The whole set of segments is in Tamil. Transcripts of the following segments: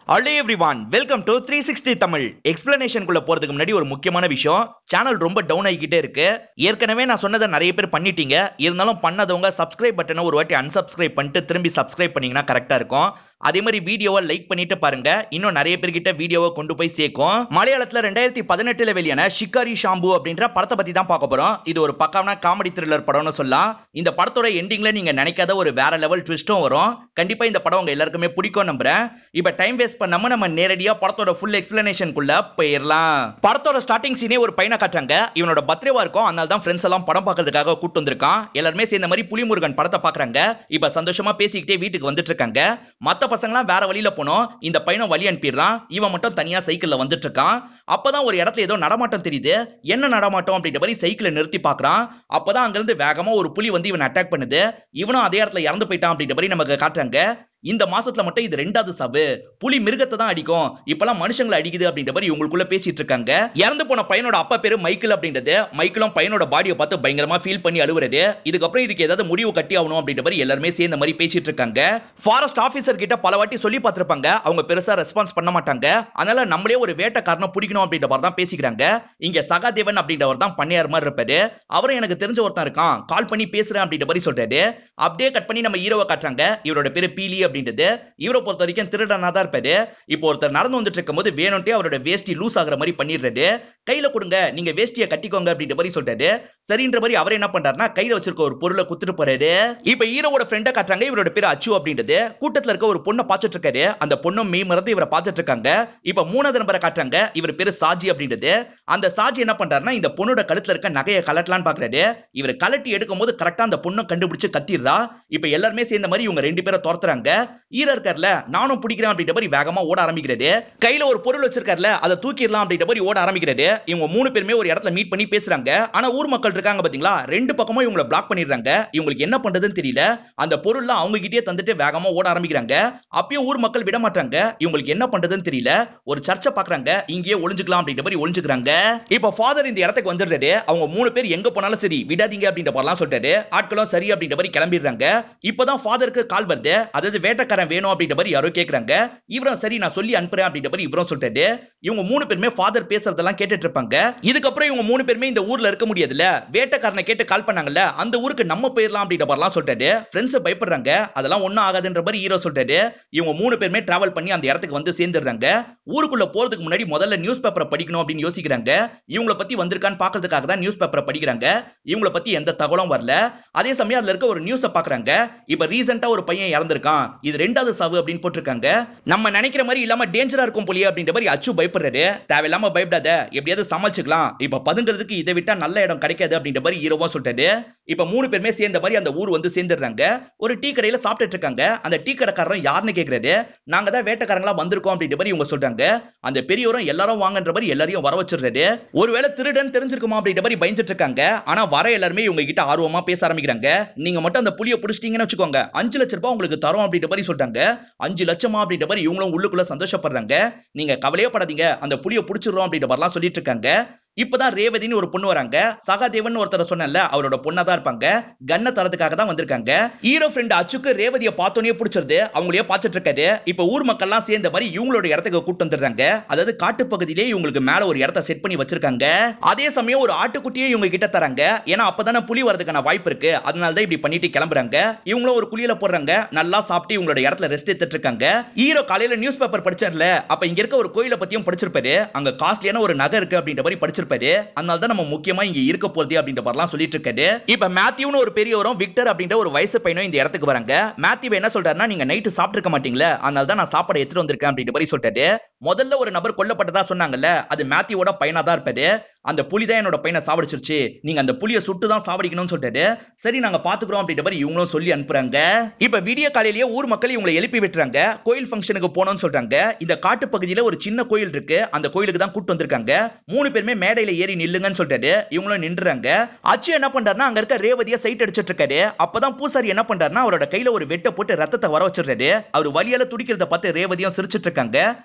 hello everyone welcome to three sixty Tamil எக்ஸ்பிளனேஷனுக்குள்ள போறதுக்கு முன்னாடி ஒரு முக்கியமான விஷயம் சேனல் ரொம்ப டவுன் ஆகிக்கிட்டே இருக்கு ஏற்கனவே நான் சொன்னதை நிறைய பேர் பண்ணிட்டீங்க இருந்தாலும் பண்ணாதவங்க சப்ஸ்கிரைப் பட்டனை ஒரு வாட்டி அன்சப்ஸ்கிரைப் பண்ணிட்டு திரும்பி சப்ஸ்கிரைப் பண்ணீங்கன்னா கரெக்டா இருக்கும் அதே மாதிரி வீடியோவை லைக் பண்ணிட்டு பாருங்க இன்னும் நிறைய பேர்கிட்ட வீடியோவை கொண்டு போய் சேர்க்கும் மலையாளத்துல ரெண்டாயிரத்தி பதினெட்டுல வெளியான ஷிக்காரி ஷாம்பு அப்படின்ற படத்தை பத்தி தான் பார்க்க போறோம் இது ஒரு பக்காவான காமெடி த்ரில்லர் படம்னு சொல்லலாம் இந்த படத்தோட எண்டிங்ல நீங்க நினைக்காத ஒரு வேற லெவல் ட்விஸ்டும் வரும் கண்டிப்பா இந்த படம் உங்க எல்லாருக்குமே பிடிக்கும் நம்புறேன் இப்ப டைம் வேஸ்ட் பண்ணாம நம்ம நேரடியா படத்தோட ஃபுல் எக்ஸ்பிளனேஷனுக்குள்ள போயிடலாம் படத்தோட ஸ்டார்டிங் சீனே ஒரு பையனை காட்டுறாங்க இவனோட பர்த்டேவா இருக்கும் அதனால தான் ஃப்ரெண்ட்ஸ் எல்லாம் படம் பார்க்கறதுக்காக கூட்டு வந்திருக்கான் எல்லாருமே சேர்ந்த மாதிரி புலிமுருகன் படத்தை பாக்குறாங்க இப்ப சந்தோஷமா பேசிக்கிட்டே வீட்டுக்கு வந்துட்டு இருக்காங்க மத்த பசங்களாம் வேற வழியில போனோம் இந்த பையனை வழி அனுப்பிடுறான் இவன் மட்டும் தனியா சைக்கிள்ல வந்துட்டு இருக்கான் அப்பதான் ஒரு இடத்துல ஏதோ நடமாட்டம் தெரியுது என்ன நடமாட்டம் அப்படின்ற மாதிரி சைக்கிளை நிறுத்தி பாக்குறான் அப்பதான் அங்கிருந்து வேகமா ஒரு புலி வந்து இவன் அட்டாக் பண்ணுது இவனும் அதே இடத்துல இறந்து போயிட்டான் அப்படின்ற மாதிரி நமக்கு காட்டுறாங்க இந்த மாசத்துல மட்டும் இது ரெண்டாவது சாவு புலி மிருகத்தை தான் அடிக்கும் இப்பெல்லாம் மனுஷங்களை அடிக்குது அப்படின்ற மாதிரி இவங்களுக்குள்ள பேசிட்டு இருக்காங்க இறந்து போன பையனோட அப்பா பேரு மைக்கேல் அப்படின்றது மைக்கேலும் பையனோட பாடியை பார்த்து பயங்கரமா ஃபீல் பண்ணி அழுவுறது இதுக்கப்புறம் இதுக்கு ஏதாவது முடிவு கட்டி ஆகணும் அப்படின்ற மாதிரி எல்லாருமே சேர்ந்த மாதிரி பேசிட்டு இருக்காங்க ஃபாரஸ்ட் ஆபீசர் கிட்ட பல வாட்டி சொல்லி பார்த்திருப்பாங்க அவங்க பெருசா ரெஸ்பான்ஸ் பண்ண மாட்டாங்க அதனால நம்மளே ஒரு வேட்டைக்காரனை பிடிக்கணும் அப்படின்ற மாதிரி தான் பேசிக்கிறாங்க இங்க சகாதேவன் அப்படின்றவர் தான் பண்ணியார் மாதிரி இருப்பாரு அவரும் எனக்கு தெரிஞ்ச ஒருத்தன் இருக்கான் கால் பண்ணி பேசுறேன் அப்படின்ற மாதிரி சொல்றாரு அப்படியே கட் பண்ணி நம்ம ஹீரோவை காட்டுறாங்க இவரோட பேரு பீலி அப்படின்றது இவரை பொறுத்த வரைக்கும் திருடனா தான் இருப்பாரு இப்போ ஒருத்தர் நடந்து வந்துட்டு இருக்கும் போது வேணும்ட்டே அவரோட வேஷ்டி லூஸ் ஆகுற மாதிரி பண்ணிடுறாரு கையில கொடுங்க நீங்க வேஷ்டியை கட்டிக்கோங்க அப்படின்ற மாதிரி சொல்றாரு சரின்ற மாதிரி அவர் என்ன பண்றாருன்னா கையில வச்சிருக்க ஒரு பொருளை குத்துட்டு போறாரு இப்ப ஹீரோவோட ஃப்ரெண்டை காட்டுறாங்க இவரோட பேரு அச்சு அப்படின்றது கூட்டத்துல இருக்க ஒரு பொண்ணை பார்த்துட்டு இருக்காரு அந்த பொண்ணும் மெய் மறந்து இவரை பார்த்துட்டு இருக்காங்க இப்ப மூணாவது நம்பரை காட்டுறாங்க இவர் பேரு சாஜி அப்படின்றது அந்த சாஜி என்ன பண்றாருன்னா இந்த பொண்ணோட கழுத்துல இருக்க நகையை கலட்டலான்னு பாக்குறாரு இவர் கலட்டி எடுக்கும் போது கரெக்டா அந்த பொண்ணை கண்டுபிடிச்சு கத்திடுறா இப்ப எல்லாருமே சேர்ந்த மாதிரி இவங்க ரெண்டு பேரை துரத்துறாங்க ஈர இருக்கார்ல நானும் பிடிக்கிறேன் அப்படின்ற மாதிரி வேகமா ஓட ஆரம்பிக்கிறாரு கையில ஒரு பொருள் வச்சிருக்காருல அதை தூக்கிடலாம் அப்படின்ற மாதிரி ஓட ஆரம்பிக்கிறாரு இவங்க மூணு பேருமே ஒரு இடத்துல மீட் பண்ணி பேசுறாங்க ஆனா ஊர் மக்கள் இருக்காங்க பாத்தீங்களா ரெண்டு பக்கமும் இவங்களை பிளாக் பண்ணிடுறாங்க இவங்களுக்கு என்ன பண்றதுன்னு தெரியல அந்த பொருள்லாம் அவங்க கிட்டே தந்துட்டு வேகமா ஓட ஆரம்பிக்கிறாங்க அப்பயும் ஊர் மக்கள் விட மாட்டாங்க இவங்களுக்கு என்ன பண்றதுன்னு தெரியல ஒரு சர்ச்சை பாக்குறாங்க இங்கேயே ஒளிஞ்சுக்கலாம் அப்படின்ற மாதிரி ஒளிஞ்சுக்கிறாங்க இப்ப ஃபாதர் இந்த இடத்துக்கு வந்துடுறாரு அவங்க மூணு பேர் எங்க போனாலும் சரி விடாதீங்க அப்படின்ற மாதிரிலாம் சொல்லிட்டாரு ஆட்களும் சரி அப்படின்ற மாதிரி கிளம்பிடுறாங்க இப்பதான் ஃபாதருக்கு கால் வருது அதாவது வேட்டைக்காரன் வேணும் அப்படின்ற மாதிரி யாரோ கேக்குறாங்க இவரும் சரி நான் சொல்லி அனுப்புறேன் அப்படின்ற மாதிரி இவரும் சொல்லிட்டாரு இவங்க மூணு பேருமே ஃபாதர் பேசுறதெல்லாம் கேட்டுட்டு இருப்பாங்க இதுக்கப்புறம் இவங்க மூணு பேருமே இந்த ஊர்ல இருக்க முடியாதுல்ல வேட்டைக்காரனை கேட்டு கால் பண்ணாங்கல்ல அந்த ஊருக்கு நம்ம போயிடலாம் அப்படின்ற மாதிரிலாம் சொல்லிட்டாரு ஃப்ரெண்ட்ஸ் பயப்படுறாங்க அதெல்லாம் ஒண்ணும் ஆகாதுன்ற மாதிரி ஹீரோ சொல்லிட்டாரு இவங்க மூணு பேருமே டிராவல் பண்ணி அந்த இடத்துக்கு வந்து சேர்ந்துடுறாங்க ஊருக்குள்ள போறதுக்கு முன்னாடி முதல்ல நியூஸ் பேப்பரை படிக்கணும் அப்படின்னு யோசிக்கிறாங்க இவங்கள பத்தி வந்திருக்கான்னு பாக்குறதுக்காக தான் நியூஸ் பேப்பரை படிக்கிறாங்க இவங்கள பத்தி எந்த தகவலும் வரல அதே சமயம் அதுல இருக்க ஒரு நியூஸை பாக்குறாங்க இப்ப ரீசெண்டா ஒரு பையன் இறந்திருக்கான் இது ரெண்டாவது சாவு அப்படின்னு போட்டிருக்காங்க நம்ம நினைக்கிற மாதிரி இல்லாம டேஞ்சரா இருக்கும் போலியே அப்படின்ற மாதிரி அச்சு பயப்படுறாரு தேவையில்லாம பயப்படாத எப்படியாவது சமாளிச்சுக்கலாம் இப்ப பதுங்கிறதுக்கு இதை விட்டா நல்ல இடம் கிடைக்காது அப்படின்ற மாதிரி ஹீரோவா சொல்லிட்டாரு இப்ப மூணு பேருமே சேர்ந்த மாதிரி அந்த ஊர் வந்து சேர்ந்துடுறாங்க ஒரு டீ கடையில சாப்பிட்டுட்டு இருக்காங்க அந்த டீ கடைக்காரன் யாருன்னு கேக்குறாரு நாங்க தான் வேட்டைக்காரங்களா வந்திருக்கோம் அப்படின்ற மாதிரி இவங்க சொல்றாங்க அந்த பெரியவரும் எல்லாரும் வாங்கன்ற மாதிரி எல்லாரையும் வர வச்சிடுறாரு ஒருவேளை திருடன் தெரிஞ்சிருக்குமா அப்படின்ற மாதிரி பயந்துட்டு இருக்காங்க ஆனா வர எல்லாருமே இவங்க கிட்ட ஆர்வமா பேச ஆரம்பிக்கிறாங்க நீங்க மட்டும் அந்த புளிய புடிச்சிட்டீங்கன்னு வச்சுக்கோங்க அஞ்சு லட்ச ரூபாய் உங்களுக்கு தரோம் அப்படின்ற மாதிரி சொல்றாங்க அஞ்சு லட்சமா அப்படின்ற மாதிரி இவங்களும் உள்ளுக்குள்ள சந்தோஷப்படுறாங்க நீங்க கவலையே படாதீங்க அந்த புளிய புடிச்சிடுறோம் அப்படின்ற மாதிரிலாம் சொல்லிட்டு இருக்காங்க இப்பதான் ரேவதின்னு ஒரு பொண்ணு வராங்க சகாதேவன் ஒருத்தர் சொன்னல அவரோட பொண்ணா தான் இருப்பாங்க கண்ணை தரதுக்காக தான் வந்திருக்காங்க ஹீரோ ஃப்ரெண்ட் அச்சுக்கு ரேவதிய பார்த்தோன்னே பிடிச்சிருது அவங்களையே பார்த்துட்டு இருக்காரு இப்ப ஊர் மக்கள்லாம் சேர்ந்த மாதிரி இவங்களோட இடத்துக்கு கூட்டு வந்துடுறாங்க அதாவது காட்டு பகுதியிலே இவங்களுக்கு மேல ஒரு இடத்த செட் பண்ணி வச்சிருக்காங்க அதே சமயம் ஒரு ஆட்டுக்குட்டியே இவங்க கிட்ட தராங்க ஏன்னா அப்பதானே புலி வரதுக்கான வாய்ப்பு இருக்கு அதனால தான் இப்படி பண்ணிட்டு கிளம்புறாங்க இவங்களும் ஒரு குழியில போடுறாங்க நல்லா சாப்பிட்டு இவங்களோட இடத்துல ரெஸ்ட் எடுத்துட்டு இருக்காங்க ஹீரோ காலையில நியூஸ் பேப்பர் படிச்சார்ல அப்ப இங்க இருக்க ஒரு கோயிலை பத்தியும் படிச்சிருப்பாரு அங்க காஸ்ட்லியான ஒரு நகை இருக்கு அப்படின்ற மாதிரி படிச்சிருப்பாரு அதனால தான் நம்ம முக்கியமா இங்க இருக்க போறது அப்படின்ற மாதிரிலாம் சொல்லிட்டு இருக்காரு இப்ப மேத்யூன்னு ஒரு பெரியவரும் விக்டர் அப்படின்ற ஒரு வயசு பையனும் இந்த இடத்துக்கு வராங்க மேத்யூ என்ன சொல்றாருன்னா நீங்க நைட்டு சாப்பிட்டு மாட்டீங்களா அதனால தான் நான் சாப்பாடு எடுத்துட்டு வந்திருக்கேன் அப்படின்ற மாதிரி சொல்லிட்டாரு முதல்ல ஒரு நபர் கொல்லப்பட்டதா சொன்னாங்கல்ல அது மேத்யூவோட பையனா தான் இருப்பாரு அந்த புலி தான் என்னோட பையனை சாவடிச்சிருச்சு நீங்க அந்த புலியை சுட்டு தான் சாவடிக்கணும்னு சொல்லிட்டாரு சரி நாங்க பாத்துக்கிறோம் அப்படின்ற மாதிரி இவங்களும் சொல்லி அனுப்புறாங்க இப்ப விடிய காலையிலேயே ஊர் மக்கள் இவங்களை எழுப்பி விட்டுறாங்க கோயில் ஃபங்க்ஷனுக்கு போனோம்னு சொல்றாங்க இந்த காட்டு பகுதியில ஒரு சின்ன கோயில் இருக்கு அந்த கோயிலுக்கு தான் கூட்டு வந்திருக்காங்க மூணு பேருமே மேடையில ஏறி நில்லுங்கன்னு சொல்லிட்டாரு இவங்களும் நின்றுறாங்க அச்சு என்ன பண்றாருன்னா அங்க இருக்க ரேவதியா சைட் அடிச்சிட்டு இருக்காரு அப்பதான் பூசாரி என்ன பண்றாருன்னா அவரோட கையில ஒரு வெட்ட போட்டு ரத்தத்தை வர வச்சிடுறாரு அவர் வலியால துடிக்கிறத பார்த்து ரேவதியும் சிரிச்சிட்டு இருக்காங்க இப்ப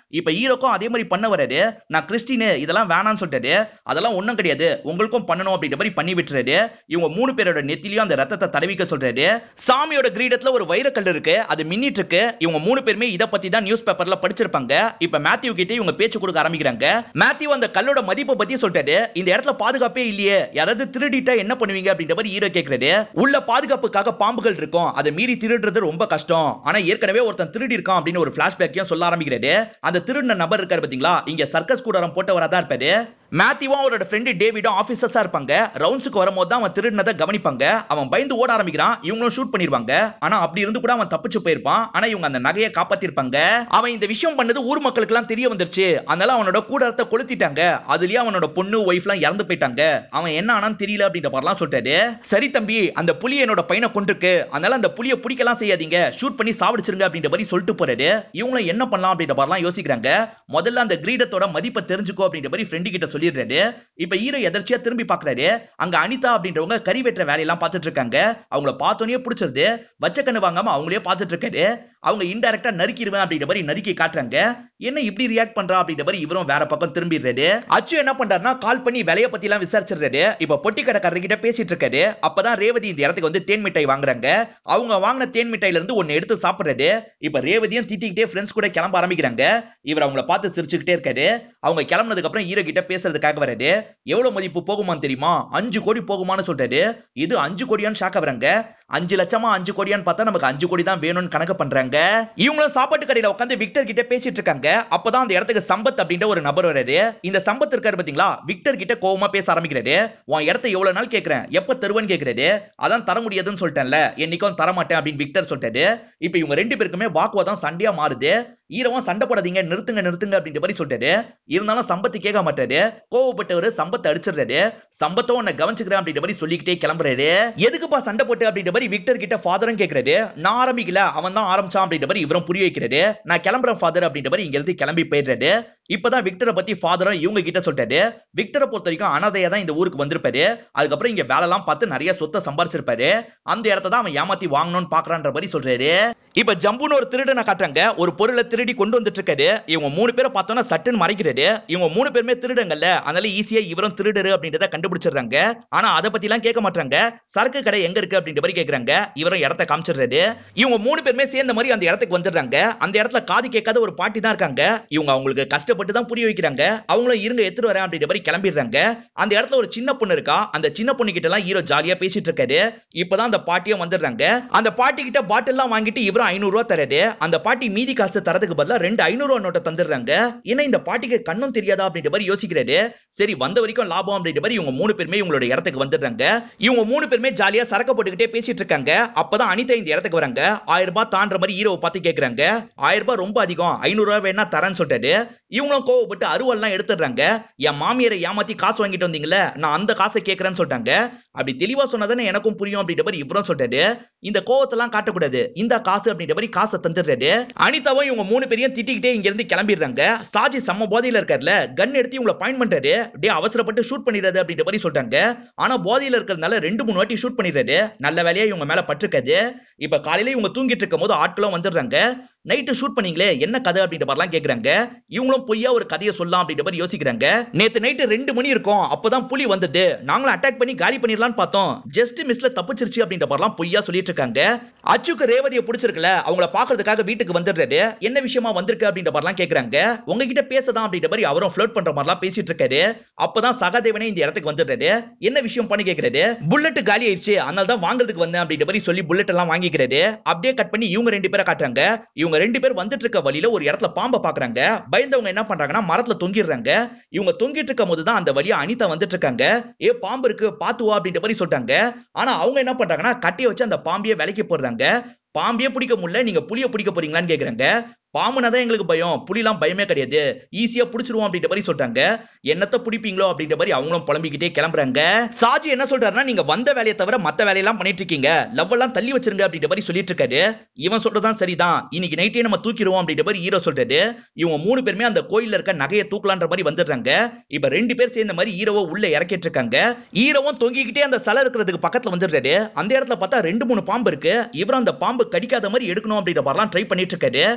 ஹீரோக்கும் அதே மாதிரி பண்ண வராரு நான் கிறிஸ்டினு இதெல்லாம் வேணாம்னு சொல்லிட்டாரு அதெல்லாம் ஒண்ணும் கிடையாது உங்களுக்கும் பண்ணணும் அப்படின்ற மாதிரி பண்ணி விட்டுறாரு இவங்க மூணு பேரோட நெத்திலையும் அந்த ரத்தத்தை தடவிக்க சொல்றாரு சாமியோட கிரீடத்துல ஒரு வைரக்கல் இருக்கு அது மின்னிட்டு இருக்கு இவங்க மூணு பேருமே இத பத்தி தான் நியூஸ் பேப்பர்ல படிச்சிருப்பாங்க இப்ப மேத்யூ கிட்ட இவங்க பேச்சு கொடுக்க ஆரம்பிக்கிறாங்க மேத்யூ அந்த கல்லோட மதிப்பை பத்தி சொல்லிட்டாரு இந்த இடத்துல பாதுகாப்பே இல்லையே யாராவது திருடிட்டா என்ன பண்ணுவீங்க அப்படின்ற மாதிரி ஹீரோ கேக்குறாரு உள்ள பாதுகாப்புக்காக பாம்புகள் இருக்கும் அதை மீறி திருடுறது ரொம்ப கஷ்டம் ஆனா ஏற்கனவே ஒருத்தன் திருடி இருக்கான் அப்படின்னு ஒரு பிளாஷ்பேக்கையும் சொல்ல ஆரம்பிக்கிறாரு அந்த திருடின நபர் இருக்காரு பாத்தீங்களா இங்க சர்க்கஸ் கூடாரம் போட்டவரா தான் இருப்பாரு மேத்யூவும் அவரோட ஃப்ரெண்டு டேவிடும் ஆபீசர்ஸா இருப்பாங்க ரவுண்ட்ஸுக்கு வரும்போது தான் அவன் திருடினதை கவனிப்பாங்க அவன் பயந்து ஓட ஆரம்பிக்கிறான் இவங்களும் ஷூட் பண்ணிருவாங்க ஆனா அப்படி இருந்து கூட அவன் தப்பிச்சு போயிருப்பான் ஆனா இவங்க அந்த நகையை காப்பாத்திருப்பாங்க அவன் இந்த விஷயம் பண்ணது ஊர் மக்களுக்கு எல்லாம் தெரிய வந்துருச்சு அதனால அவனோட கூடாரத்தை கொளுத்திட்டாங்க அதுலயே அவனோட பொண்ணு ஒய்ஃப் எல்லாம் இறந்து போயிட்டாங்க அவன் என்ன ஆனான்னு தெரியல அப்படின்ற மாதிரிலாம் சொல்லிட்டாரு சரி தம்பி அந்த புலி என்னோட பையனை கொண்டிருக்கு அதனால அந்த புலியை பிடிக்கலாம் செய்யாதீங்க ஷூட் பண்ணி சாவடிச்சிருங்க அப்படின்ற மாதிரி சொல்லிட்டு போறாரு இவங்களும் என்ன பண்ணலாம் அப்படின்ற மாதிரிலாம் யோசிக்கிறாங்க முதல்ல அந்த கிரீடத்தோட மதிப்பை தெரிஞ்சுக்கோ அப்படின்ற மாதிரி ஃப்ரெண்டு கிட்ட சொல்லிடுறாரு இப்ப ஹீரோ எதர்ச்சியா திரும்பி பாக்குறாரு அங்க அனிதா அப்படின்றவங்க கறி வெட்டுற வேலையெல்லாம் பார்த்துட்டு இருக்காங்க அவங்கள பார்த்தோன்னே பிடிச்சிருது வச்ச கண்ணு வாங்காம அவங்களே பார்த்துட்டு இருக்காரு அவங்க இன்டெரக்டா நறுக்கிடுவேன் அப்படின்ற மாதிரி நறுக்கி காட்டுறாங்க என்ன இப்படி ரியாக்ட் பண்றா அப்படின்ற மாதிரி இவரும் வேற பக்கம் திரும்பிடுறாரு அச்சு என்ன பண்றாருன்னா கால் பண்ணி விலைய பத்தி எல்லாம் விசாரிச்சிடுறாரு இப்ப பொட்டி கடைக்காரர் கிட்ட பேசிட்டு இருக்காரு அப்பதான் ரேவதி இந்த இடத்துக்கு வந்து தேன் மிட்டாய் வாங்குறாங்க அவங்க வாங்கின தேன் மிட்டாயில இருந்து ஒன்னு எடுத்து சாப்பிடுறாரு இப்ப ரேவதியும் திட்டிக்கிட்டே ஃப்ரெண்ட்ஸ் கூட கிளம்ப ஆரம்பிக்கிறாங்க இவர் அவங்கள பார்த்து சிரிச்சுக்கிட்டே இருக்காரு அவங்க கிளம்புனதுக்கு அப்புறம் ஹீரோ கிட்ட பேசுறதுக்காக வராரு எவ்வளவு மதிப்பு போகுமான்னு தெரியுமா அஞ்சு கோடி போகுமான்னு சொல்றாரு இது அஞ்சு கோடியான்னு ஷாக்க வராங்க அஞ்சு லட்சமா அஞ்சு கோடியான்னு பார்த்தா நமக்கு அஞ்சு கோடி தான் வேணும்னு கணக்கு பண்றாங்க இவங்களும் சாப்பாட்டு கடையில உட்காந்து விக்டர் கிட்ட பேசிட்டு இருக்காங்க அப்பதான் அந்த இடத்துக்கு சம்பத் அப்படின்ற ஒரு நபர் வராரு இந்த சம்பத் இருக்காரு பாத்தீங்களா விக்டர் கிட்ட கோவமா பேச ஆரம்பிக்கிறாரு உன் இடத்த எவ்வளவு நாள் கேக்குறேன் எப்ப தருவன்னு கேக்குறாரு அதான் தர முடியாதுன்னு சொல்லிட்டேன்ல என்னைக்கும் தர மாட்டேன் அப்படின்னு விக்டர் சொல்லிட்டாரு இப்ப இவங்க ரெண்டு பேருக்குமே வாக்குவாதம் சண்டையா மாறுது ஈரவன் சண்டை போடாதீங்க நிறுத்துங்க நிறுத்துங்க அப்படின்ற மாதிரி சொல்லிட்டாரு இருந்தாலும் சம்பத்து கேட்க மாட்டாரு கோவப்பட்டவர் சம்பத்தை அடிச்சிடுறாரு சம்பத்தோ உன்னை கவனிச்சுக்கிறேன் அப்படின்ற மாதிரி சொல்லிக்கிட்டே கிளம்புறாரு எதுக்குப்பா சண்டை போட்டு அப்படின்ற மாதிரி விக்டர் கிட்ட ஃபாதரும் கேக்குறாரு நான் ஆரம்பிக்கல அவன் தான் ஆரம்பிச்சான் அப்படின்ற மாதிரி இவரும் புரிய வைக்கிறாரு நான் கிளம்புறேன் ஃபாதர் அப்படின்ற மாதிரி இங்க இருந்து கிளம்பி போயிடுறாரு இப்பதான் விக்டரை பத்தி ஃபாதரும் இவங்க கிட்ட சொல்லிட்டாரு விக்டரை பொறுத்த வரைக்கும் அனாதையா தான் இந்த ஊருக்கு வந்திருப்பாரு அதுக்கப்புறம் இங்க வேலை எல்லாம் பார்த்து நிறைய சொத்தை சம்பாரிச்சிருப்பாரு அந்த இடத்த தான் அவன் ஏமாத்தி வாங்கணும்னு பாக்குறான்ற மாதிரி சொல்றாரு இப்ப ஜம்புன்னு ஒரு திருடனை காட்டுறாங்க ஒரு பொருளை திருடி கொண்டு வந்துட்டு இருக்காரு இவங்க மூணு பேரை பார்த்தோன்னா சட்டுன்னு மறைக்கிறாரு இவங்க மூணு பேருமே திருடங்கல்ல அதனால ஈஸியா இவரும் திருடரு அப்படின்றத கண்டுபிடிச்சிடுறாங்க ஆனா அதை பத்தி எல்லாம் கேட்க மாட்டாங்க சரக்கு கடை எங்க இருக்கு அப்படின்ற மாதிரி கேக்குறாங்க இவரும் இடத்த காமிச்சிடுறாரு இவங்க மூணு பேருமே சேர்ந்த மாதிரி அந்த இடத்துக்கு வந்துடுறாங்க அந்த இடத்துல காது கேட்காத ஒரு பாட்டி தான் இருக்காங்க இவங்க அவங்களுக்கு கஷ்டப்பட்டு தான் புரிய வைக்கிறாங்க அவங்களும் இருங்க எடுத்துட்டு வரேன் அப்படின்ற மாதிரி கிளம்பிடுறாங்க அந்த இடத்துல ஒரு சின்ன பொண்ணு இருக்கா அந்த சின்ன பொண்ணு கிட்ட எல்லாம் ஹீரோ ஜாலியா பேசிட்டு இருக்காரு இப்பதான் அந்த பாட்டியும் வந்துடுறாங்க அந்த பாட்டி கிட்ட பாட்டில் எல்லாம் வாங்கிட்டு இவரும் ஐநூறு ரூபா தராரு அந்த பாட்டி மீதி காசு தரதுக்கு பதிலா ரெண்டு ஐநூறு ரூபா நோட்டை தந்துடுறாங்க ஏன்னா இந்த பாட்டிக்கு கண்ணும் தெரியாதா அப்படின்ற மாதிரி யோசிக்கிறாரு சரி வந்த வரைக்கும் லாபம் அப்படின்ற மாதிரி இவங்க மூணு பேருமே இவங்களோட இடத்துக்கு வந்துடுறாங்க இவங்க மூணு பேருமே ஜாலியா சரக்கு போட்டுக்கிட்டே பேசிட்டு இருக்காங்க அப்பதான் அனிதா இந்த இடத்துக்கு வராங்க ஆயிரம் ரூபாய் தான்ற மாதிரி ஹீரோவை பார்த்து கேக்குறாங்க ஆயிரம் ரூபாய் ரொம்ப அதிகம் ஐநூறு ரூபாய் வேணா தரேன்னு சொல்லிட்டாரு இவங்களும் கோவப்பட்டு அருவெல்லாம் எடுத்துடுறாங்க என் மாமியாரை ஏமாத்தி காசு வாங்கிட்டு வந்தீங்களே நான் அந்த காசை கேட்கறேன்னு சொல்லிட்டாங்க அப்படி தெளிவா சொன்னதானே எனக்கும் புரியும் அப்படின்ற மாதிரி இவரும் சொல்லிட்டாரு இந்த கோவத்தெல்லாம் காட்டக்கூடாது இந்த காசு அப்படின்ற மாதிரி காசை தந்துடுறாரு அனிதாவும் இவங்க மூணு பேரையும் திட்டிக்கிட்டே இங்க இருந்து கிளம்பிடுறாங்க சாஜி செம்ம போதையில இருக்காருல கன் எடுத்து இவங்களை பாயிண்ட் பண்றாரு டே அவசரப்பட்டு ஷூட் பண்ணிடுறது அப்படின்ற மாதிரி சொல்லிட்டாங்க ஆனா போதையில இருக்கிறதுனால ரெண்டு மூணு வாட்டி ஷூட் பண்ணிடுறாரு நல்ல வேலையா இவங்க மேல பட்டிருக்காது இப்ப காலையில இவங்க தூங்கிட்டு இருக்கும் போது ஆட்களும் வந்துடுறாங்க நைட்டு ஷூட் பண்ணீங்களே என்ன கதை அப்படின்ற மாதிரிலாம் கேக்குறாங்க இவங்களும் பொய்யா ஒரு கதையை சொல்லலாம் அப்படின்ற மாதிரி யோசிக்கிறாங்க நேத்து நைட்டு ரெண்டு மணி இருக்கும் அப்பதான் புலி வந்தது நாங்களும் அட்டாக் பண்ணி காலி பண்ணிடலாம்னு பார்த்தோம் ஜஸ்ட் மிஸ்ல தப்பிச்சிருச்சு அப்படின்ற மாதிரிலாம் பொய்யா சொல்லிட்டு இருக்காங்க அச்சுக்கு ரேவதியை பிடிச்சிருக்கல அவங்கள பாக்குறதுக்காக வீட்டுக்கு வந்துடுறாரு என்ன விஷயமா வந்திருக்கு அப்படின்ற மாதிரிலாம் கேக்குறாங்க உங்ககிட்ட பேசதான் அப்படின்ற மாதிரி அவரும் ஃபிளோட் பண்ற மாதிரிலாம் பேசிட்டு இருக்காரு அப்பதான் சகாதேவனே இந்த இடத்துக்கு வந்துடுறாரு என்ன விஷயம் பண்ணி கேக்குறாரு புல்லட் காலி ஆயிடுச்சு அதனால தான் வாங்குறதுக்கு வந்தேன் அப்படின்ற மாதிரி சொல்லி புல்லட் எல்லாம் வாங்கிக்கிறாரு அப்படியே கட் பண்ணி இவங்க ரெண்டு பேரை காட்டுறாங்க இவங்க ரெண்டு பேர் வந்துட்டு இருக்க வழியில ஒரு இடத்துல பாம்பை பாக்குறாங்க பயந்தவங்க என்ன பண்றாங்கன்னா மரத்துல தொங்கிடுறாங்க இவங்க தொங்கிட்டு இருக்கும் போதுதான் அந்த வழியா அனிதா வந்துட்டு இருக்காங்க ஏ பாம்பு இருக்கு பாத்துவா அப்படின்ற மாதிரி சொல்லிட்டாங்க ஆனா அவங்க என்ன பண்றாங்கன்னா கட்டிய வச்சு அந்த பாம்பியை விலைக்கு போடுறாங்க பாம்பியே பிடிக்க முடியல நீங்க புளிய பிடிக்க போறீங்களான்னு கேக்குறாங்க பாம்புனா தான் எங்களுக்கு பயம் புலிலாம் பயமே கிடையாது ஈஸியா புடிச்சிருவோம் அப்படின்ற மாதிரி சொல்றாங்க என்னத்த பிடிப்பீங்களோ அப்படின்ற மாதிரி அவங்களும் புலம்பிக்கிட்டே கிளம்புறாங்க சாஜி என்ன சொல்றாருன்னா நீங்க வந்த வேலையை தவிர மத்த வேலையெல்லாம் பண்ணிட்டு இருக்கீங்க லவ் எல்லாம் தள்ளி வச்சிருங்க அப்படின்ற மாதிரி சொல்லிட்டு இருக்காரு இவன் சொல்றதுதான் சரிதான் இன்னைக்கு நைட்டே நம்ம தூக்கிடுவோம் அப்படின்ற மாதிரி ஹீரோ சொல்றாரு இவங்க மூணு பேருமே அந்த கோயில்ல இருக்க நகையை தூக்கலான்ற மாதிரி வந்துடுறாங்க இப்ப ரெண்டு பேர் சேர்ந்த மாதிரி ஹீரோவை உள்ள இறக்கிட்டு இருக்காங்க ஹீரோவும் தொங்கிக்கிட்டே அந்த சிலை இருக்கிறதுக்கு பக்கத்துல வந்துடுறாரு அந்த இடத்துல பார்த்தா ரெண்டு மூணு பாம்பு இருக்கு இவர் அந்த பாம்பு கடிக்காத மாதிரி எடுக்கணும் அப்படின்ற மாதிரிலாம் ட்ரை பண்ணிட்டு இருக்காரு இப்ப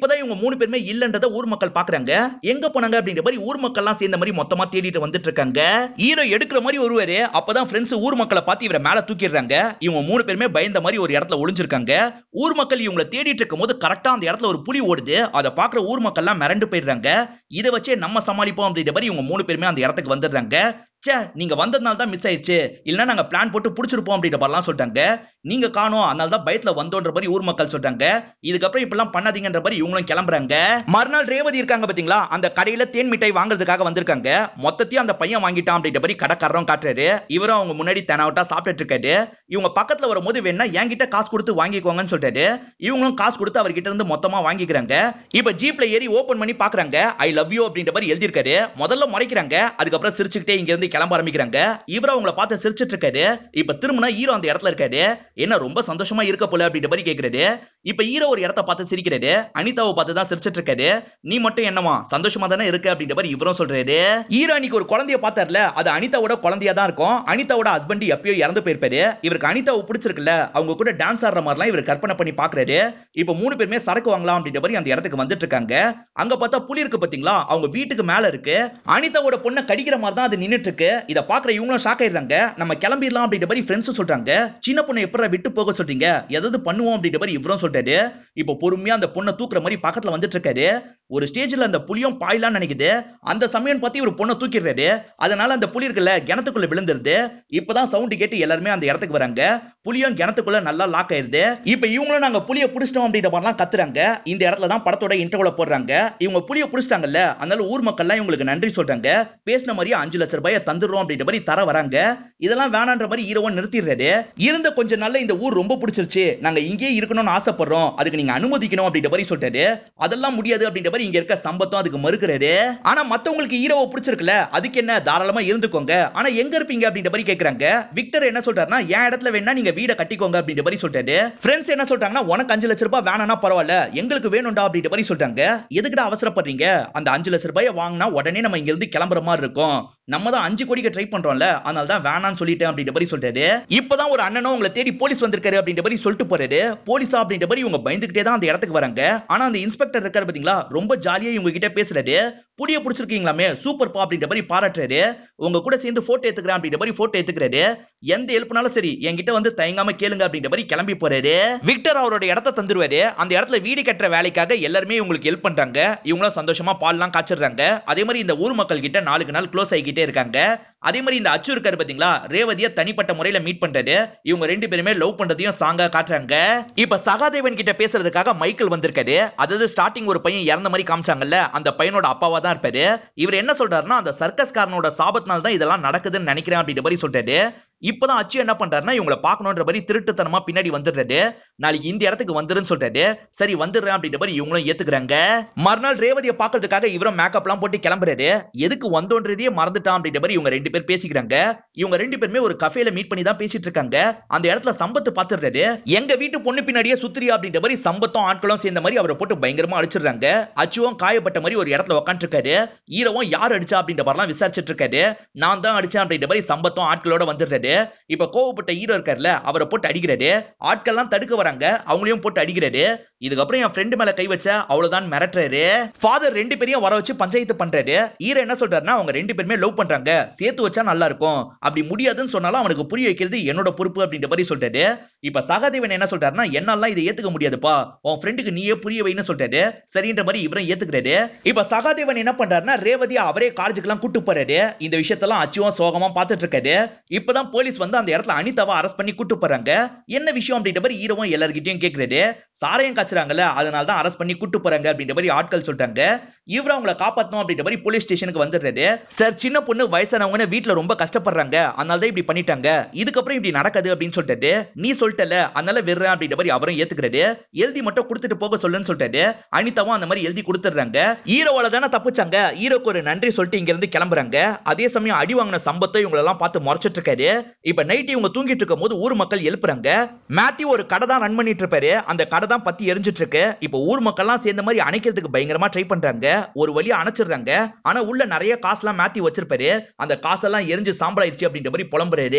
இப்பதான் இவங்க மூணு பேருமே இல்லன்றத ஊர் மக்கள் பாக்குறாங்க எங்க போனாங்க அப்படின்ற மாதிரி ஊர் மக்கள் எல்லாம் சேர்ந்த மாதிரி மொத்தமா தேடிட்டு வந்துட்டு இருக்காங்க ஹீரோ எடுக்கிற மாதிரி ஒருவரு அப்பதான் ஃப்ரெண்ட்ஸ் ஊர் மக்களை பார்த்து இவரை மேல தூக்கிடுறாங்க இவங்க மூணு பேருமே பயந்த மாதிரி ஒரு இடத்துல ஒளிஞ்சிருக்காங்க ஊர் மக்கள் இவங்களை தேடிட்டு இருக்கும் போது கரெக்டா அந்த இடத்துல ஒரு புலி ஓடுது அதை பாக்குற ஊர் மக்கள் எல்லாம் மிரண்டு போயிடுறாங்க இதை வச்சே நம்ம சமாளிப்போம் அப்படின்ற மாதிரி இவங்க மூணு பேருமே அந்த இடத்துக்கு வந்துடுறாங்க ச்சே நீங்க வந்ததுனால தான் மிஸ் ஆயிடுச்சு இல்லைன்னா நாங்க பிளான் போட்டு புடிச்சிருப்போம் அப்படின்ற மாதிரிலாம் சொல்லிட்டாங்க நீங்க காணோம் அதனால தான் பயத்துல வந்தோன்ற மாதிரி ஊர் மக்கள் சொல்லிட்டாங்க இதுக்கப்புறம் இப்பெல்லாம் பண்ணாதீங்கன்ற மாதிரி இவங்களும் கிளம்புறாங்க மறுநாள் ரேவதி இருக்காங்க பாத்தீங்களா அந்த கடையில தேன் மிட்டாய் வாங்குறதுக்காக வந்திருக்காங்க மொத்தத்தையும் அந்த பையன் வாங்கிட்டான் அப்படின்ற மாதிரி கடைக்காரரும் காட்டுறாரு இவரும் அவங்க முன்னாடி தெனாவட்டா சாப்பிட்டுட்டு இருக்காரு இவங்க பக்கத்துல வரும்போது வேணா என்கிட்ட காசு கொடுத்து வாங்கிக்கோங்கன்னு சொல்லிட்டாரு இவங்களும் காசு கொடுத்து அவர்கிட்ட இருந்து மொத்தமா வாங்கிக்கிறாங்க இப்ப ஜீப்ல ஏறி ஓபன் பண்ணி பாக்குறாங்க ஐ லவ் யூ அப்படின்ற மாதிரி எழுதியிருக்காரு முதல்ல முறைக்கிறாங்க அதுக்கப்புறம் சிரிச்சுக்கிட்டே இங்க இருந்து கிளம்ப ஆரம்பிக்கிறாங்க இவரும் அவங்கள பார்த்து சிரிச்சிட்டு இருக்காரு இப்ப திரும்பினா ஹீரோ அந்த இடத்துல இருக்காரு என்ன ரொம்ப சந்தோஷமா இருக்க போல அப்படின்ற மாதிரி கேக்குறாரு இப்ப ஹீரோ ஒரு இடத்த பார்த்து சிரிக்கிறாரு அனிதாவை பார்த்து தான் சிரிச்சிட்டு இருக்காரு நீ மட்டும் என்னமா சந்தோஷமா தானே இருக்க அப்படின்ற மாதிரி இவரும் சொல்றாரு ஹீரோ அன்னைக்கு ஒரு குழந்தைய பார்த்தார்ல அது அனிதாவோட குழந்தையா தான் இருக்கும் அனிதாவோட ஹஸ்பண்ட் எப்பயோ இறந்து போயிருப்பாரு இவருக்கு அனிதாவை பிடிச்சிருக்குல்ல அவங்க கூட டான்ஸ் ஆடுற மாதிரிலாம் இவர் கற்பனை பண்ணி பாக்குறாரு இப்ப மூணு பேருமே சரக்கு வாங்கலாம் அப்படின்ற மாதிரி அந்த இடத்துக்கு வந்துட்டு இருக்காங்க அங்க பார்த்தா புலி இருக்கு பாத்தீங்களா அவங்க வீட்டுக்கு மேல இருக்கு அனிதாவோட பொண்ணை கடிக்கிற மாதிரி தான் அது நின்னுட்டு இருக்கு இத பாக்குற இவங்களும் ஷாக் ஆயிடுறாங்க நம்ம கிளம்பிடலாம் அப்படின்ற மாதிரி ஃப்ரெண்ட்ஸும் சொல்றாங்க சின்ன பொண்ணை எப்பறம் விட்டு போக சொல்றீங்க எதாவது பண்ணுவோம் அப்படின்ற மாதிரி இவரும் சொல்றாரு இப்போ பொறுமையா அந்த பொண்ணை தூக்குற மாதிரி பக்கத்துல வந்துட்டு இருக்காரு ஒரு ஸ்டேஜ்ல அந்த புலியும் பாயலாம்னு நினைக்குது அந்த சமயம் பார்த்து ஒரு பொண்ணை தூக்கிடுறாரு அதனால அந்த புலி இருக்குல்ல கிணத்துக்குள்ள விழுந்துருது இப்பதான் சவுண்ட் கேட்டு எல்லாருமே அந்த இடத்துக்கு வராங்க புலியும் கிணத்துக்குள்ள நல்லா லாக் ஆயிருது இப்ப இவங்களும் நாங்க புலிய புடிச்சிட்டோம் அப்படின்ற மாதிரிலாம் கத்துறாங்க இந்த இடத்துல தான் படத்தோட இன்டர்வல போடுறாங்க இவங்க புலிய புடிச்சிட்டாங்கல்ல அதனால ஊர் மக்கள்லாம் இவங்களுக்கு நன்றி சொல்றாங்க பேசின மாதிரி அஞ்சு லட்சம் ரூபாயை தந்துடுறோம் அப்படின்ற மாதிரி தர வராங்க இதெல்லாம் வேணான்ற மாதிரி ஹீரோவன் நிறுத்திடுறாரு இருந்த கொஞ்ச நாள்ல இந்த ஊர் ரொம்ப பிடிச்சிருச்சு நாங்க இங்கே இருக்கணும்னு ஆசைப்படுறோம் அதுக்கு நீங்க அனுமதிக்கணும் அப்படின்ற மாதிரி சொல்லிட்டாரு அதெல்லாம் முடியாது அப்படின்ற மாதிரி இங்க இருக்க சம்பத்தம் அதுக்கு மறுக்கிறாரு ஆனா மத்தவங்களுக்கு ஹீரோவை பிடிச்சிருக்குல்ல அதுக்கு என்ன தாராளமா இருந்துக்கோங்க ஆனா எங்க இருப்பீங்க அப்படின்ற மாதிரி கேக்குறாங்க விக்டர் என்ன சொல்றாருன்னா என் இடத்துல வேணா நீங்க வீட கட்டிக்கோங்க அப்படின்ற மாதிரி சொல்லிட்டாரு ஃப்ரெண்ட்ஸ் என்ன சொல்றாங்கன்னா உனக்கு அஞ்சு லட்ச ரூபாய் வேணாம்னா பரவாயில்ல எங்களுக்கு வேணும்டா அப்படின்ற மாதிரி சொல்றாங்க எதுக்குடா அவசரப்படுறீங்க அந்த அஞ்சு லட்ச ரூபாயை வாங்கினா உடனே நம்ம இங்க இருந்து கிளம்புற மாதிரி இருக்கும் நம்ம தான் அஞ்சு கோடிக்கு ட்ரை பண்றோம்ல அதனால தான் வேணாம்னு சொல்லிட்டேன் அப்படின்ற மாதிரி சொல்றாரு இப்பதான் ஒரு அண்ணனும் உங்களை தேடி போலீஸ் வந்திருக்காரு அப்படின்ற மாதிரி சொல்லிட்டு போறாரு போலீஸா அப்படின்ற மாதிரி இவங்க பயந்துகிட்டே தான் அந்த இடத்துக்கு வராங்க ஆனா அந்த இன்ஸ்பெக்டர் இருக்காரு பாத்தீங்களா ரொம்ப ஜாலியா இவங்க கிட்ட பேசுறாரு புடிய பிடிச்சிருக்கீங்களாமே சூப்பர் பா அப்படின்ற மாதிரி பாராட்டுறாரு உங்க கூட சேர்ந்து போட்டோ எடுத்துக்கிறேன் அப்படின்ற மாதிரி போட்டோ எடுத்துக்கிறாரு எந்த ஹெல்ப்னாலும் சரி என்கிட்ட வந்து தயங்காம கேளுங்க அப்படின்ற மாதிரி கிளம்பி போறாரு விக்டர் அவரோட இடத்த தந்துருவாரு அந்த இடத்துல வீடு கட்டுற வேலைக்காக எல்லாருமே உங்களுக்கு ஹெல்ப் பண்றாங்க இவங்களும் சந்தோஷமா பால்லாம் காய்ச்சிடுறாங்க அதே மாதிரி இந்த ஊர் மக்கள் கிட்ட நாளுக்கு நாள் க்ளோஸ் ஆகிக்கிட்டே இருக்காங்க அதே மாதிரி இந்த அச்சு இருக்காரு பாத்தீங்களா ரேவதிய தனிப்பட்ட முறையில மீட் பண்றாரு இவங்க ரெண்டு பேருமே லவ் பண்றதையும் சாங்கா காட்டுறாங்க இப்ப சகாதேவன் கிட்ட பேசுறதுக்காக மைக்கேல் வந்திருக்காரு அதாவது ஸ்டார்டிங் ஒரு பையன் இறந்த மாதிரி காமிச்சாங்கல்ல அந்த பையனோட அப்பாவா தான் இருப்பாரு இவர் என்ன சொல்றாருன்னா அந்த சர்க்கஸ்காரனோட சாபத்தினால தான் இதெல்லாம் நடக்குதுன்னு நினைக்கிறேன் அப்படின்ற மாதிரி சொல்றாரு இப்பதான் அச்சு என்ன பண்றாருன்னா இவங்களை பார்க்கணுன்ற மாதிரி திருட்டுத்தனமா பின்னாடி வந்துடுறாரு நாளைக்கு இந்த இடத்துக்கு வந்துருன்னு சொல்றாரு சரி வந்துடுறேன் அப்படின்ற மாதிரி இவங்களும் ஏத்துக்கிறாங்க மறுநாள் ரேவதியை பாக்குறதுக்காக இவரும் மேக்கப்லாம் போட்டு கிளம்புறாரு எதுக்கு வந்தோன்றதையே மறந்துட்டான் அப்படின்ற மாதிரி இவங்க ரெண்டு பேர் பேசிக்கிறாங்க இவங்க ரெண்டு பேருமே ஒரு கஃபேல மீட் பண்ணி தான் பேசிட்டு இருக்காங்க அந்த இடத்துல சம்பத்து பாத்துறாரு எங்க வீட்டு பொண்ணு பின்னாடியே சுத்திரியா அப்படின்ற மாதிரி சம்பத்தும் ஆட்களும் சேர்ந்த மாதிரி அவரை போட்டு பயங்கரமா அடிச்சிடுறாங்க அச்சுவும் காயப்பட்ட மாதிரி ஒரு இடத்துல உட்காந்துருக்காரு ஈரவும் யார் அடிச்சா அப்படின்ற மாதிரிலாம் விசாரிச்சிட்டு இருக்காரு நான் தான் அடிச்சேன் அப்படின்ற மாதிரி சம்பத்தும் ஆட்களோட வந்துடுறாரு இப்ப கோவப்பட்ட ஹீரோ இருக்காருல்ல அவரை போட்டு அடிக்கிறாரு ஆட்கள்லாம் தடுக்க வராங்க அவங்களையும் போட்டு அடிக்கிறாரு இதுக்கப்புறம் என் ஃப்ரெண்டு மேல கை வச்ச அவ்வளவுதான் மிரட்டுறாரு ஃபாதர் ரெண்டு பேரையும் வர வச்சு பஞ்சாயத்து பண்றாரு ஹீரோ என்ன சொல்றாருன்னா அவங்க ரெண்டு பேருமே லவ் பண்றாங்க சேர்த்து வச்சா நல்லா இருக்கும் அப்படி முடியாதுன்னு சொன்னாலும் அவனுக்கு புரிய வைக்கிறது என்னோட பொறுப்பு அப்படின்ற மாதிரி சொல்றாரு இப்ப சகாதேவன் என்ன சொல்றாருன்னா என்னாலாம் இதை ஏத்துக்க முடியாதுப்பா உன் ஃப்ரெண்டுக்கு நீயே புரிய வைன்னு சொல்றாரு சரின்ற மாதிரி இவரும் ஏத்துக்கிறாரு இப்ப சகாதேவன் என்ன பண்றாருன்னா ரேவதி அவரே காலேஜுக்கு எல்லாம் கூட்டு போறாரு இந்த விஷயத்தெல்லாம் அச்சுவும் சோகமா பாத்துட்டு இருக்காரு இப்பதான் போலீஸ் வந்து அந்த இடத்துல அனிதாவை அரெஸ்ட் பண்ணி கூட்டு போறாங்க என்ன விஷயம் அப்படின்ற மாதிரி ஈரவும் எல்லார்கிட்டயும் கேக்குறாரு சாரையும் காய்ச்சறாங்கல்ல அதனால தான் அரெஸ்ட் பண்ணி கூட்டு போறாங்க அப்படின்ற மாதிரி ஆட்கள் சொல்றாங்க இவரு அவங்கள காப்பாத்தணும் அப்படின்ற மாதிரி போலீஸ் ஸ்டேஷனுக்கு வந்துடுறாரு சார் சின்ன பொண்ணு வயசானவங்க வீட்டுல ரொம்ப கஷ்டப்படுறாங்க அதனால தான் இப்படி பண்ணிட்டாங்க இதுக்கப்புறம் இப்படி நடக்காது அப்படின்னு சொல்லிட்டு நீ சொல்லிட்டல அதனால விடுறேன் அப்படின்ற மாதிரி அவரும் ஏத்துக்கிறாரு எழுதி மட்டும் கொடுத்துட்டு போக சொல்லுன்னு சொல்லிட்டாரு அனிதாவும் அந்த மாதிரி எழுதி கொடுத்துடுறாங்க ஹீரோவால தானே தப்பிச்சாங்க ஹீரோக்கு ஒரு நன்றி சொல்லிட்டு இங்க இருந்து கிளம்புறாங்க அதே சமயம் அடி வாங்கின சம்பத்தை இவங்க எல்லாம் பார்த்து முறைச்சிட்டு இருக்காரு இப்ப நைட் இவங்க தூங்கிட்டு இருக்கும் போது ஊர் மக்கள் எழுப்புறாங்க மேத்யூ ஒரு கடை தான் ரன் பண்ணிட்டு இருப்பாரு அந்த கடை தான் பத்தி எரிஞ்சிட்டு இருக்கு இப்ப ஊர் மக்கள்லாம் சேர்ந்த மாதிரி அணைக்கிறதுக்கு பயங்கரமா ட்ரை பண்றாங்க ஒரு வழியா அணைச்சிடுறாங்க ஆனா உள்ள நிறைய காசுலாம் மேத்யூ வச்சிருப்பாரு அந்த காசெல்லாம் எரிஞ்சு சாம்பலாயிருச்சு அப்படின்ற மாதிரி புலம்புறாரு